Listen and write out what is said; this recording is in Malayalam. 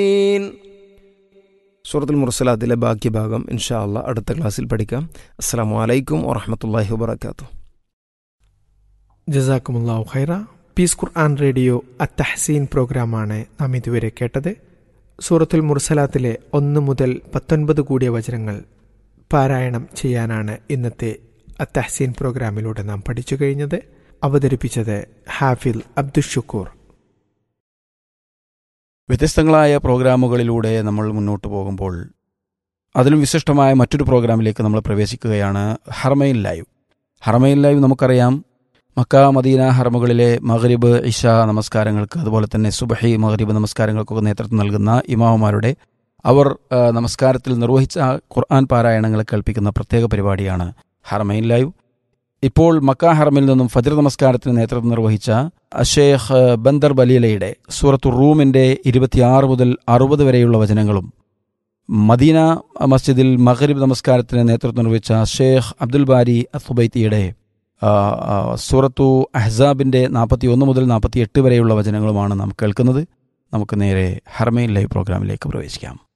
സൂറത്തുൽ മുർസലാത്തിലെ ബാക്കി ഭാഗം ഇൻഷാ അള്ളാ അടുത്ത ക്ലാസ്സിൽ പഠിക്കാം അസ്സാം വലൈക്കും വറഹമത്തല്ലാഹി വബർക്കാത്തു ജസാക്കുമുല്ലാഹു ഖൈറ പീസ് ഖുർആൻ റേഡിയോ അത്തഹസീൻ പ്രോഗ്രാമാണ് നാം ഇതുവരെ കേട്ടത് സൂറത്തുൽ മുർസലാത്തിലെ ഒന്ന് മുതൽ പത്തൊൻപത് കൂടിയ വചനങ്ങൾ പാരായണം ചെയ്യാനാണ് ഇന്നത്തെ അത്തഹസീൻ പ്രോഗ്രാമിലൂടെ നാം പഠിച്ചു കഴിഞ്ഞത് അവതരിപ്പിച്ചത് ഹാഫിൽ അബ്ദുഷുക്കൂർ വ്യത്യസ്തങ്ങളായ പ്രോഗ്രാമുകളിലൂടെ നമ്മൾ മുന്നോട്ട് പോകുമ്പോൾ അതിലും വിശിഷ്ടമായ മറ്റൊരു പ്രോഗ്രാമിലേക്ക് നമ്മൾ പ്രവേശിക്കുകയാണ് ഹർമൈൻ ലൈവ് ഹർമൈൻ ലൈവ് നമുക്കറിയാം മക്ക മദീന ഹർമുകളിലെ മഗ്രിബ് ഇഷ നമസ്കാരങ്ങൾക്ക് അതുപോലെ തന്നെ സുബഹി മഗ്രിബ് നമസ്കാരങ്ങൾക്കൊക്കെ നേതൃത്വം നൽകുന്ന ഇമാമുമാരുടെ അവർ ആ, നമസ്കാരത്തിൽ നിർവഹിച്ച ഖുർആൻ പാരായണങ്ങൾ കേൾപ്പിക്കുന്ന പ്രത്യേക പരിപാടിയാണ് ഹർമൈൻ ലൈവ് ഇപ്പോൾ മക്ക ഹറമിൽ നിന്നും ഫജ്ർ നമസ്കാരത്തിന് നേതൃത്വം നിർവഹിച്ച അഷേഖ് ബന്ദർ ബലീലയുടെ സൂറത്തു റൂമിന്റെ ഇരുപത്തിയാറ് മുതൽ അറുപത് വരെയുള്ള വചനങ്ങളും മദീന മസ്ജിദിൽ മഗ്രിബ് നമസ്കാരത്തിന് നേതൃത്വം നിർവഹിച്ച ഷേഖ് അബ്ദുൽ ബാരി അസുബൈത്തിയുടെ ആ, ആ, സൂറത്തു അഹ്സാബിന്റെ നാൽപ്പത്തി ഒന്ന് മുതൽ നാൽപ്പത്തി എട്ട് വരെയുള്ള വചനങ്ങളുമാണ് നാം കേൾക്കുന്നത് നമുക്ക് നേരെ ഹർമൈൻ ലൈവ് പ്രോഗ്രാമിലേക്ക് പ്രവേശിക്കാം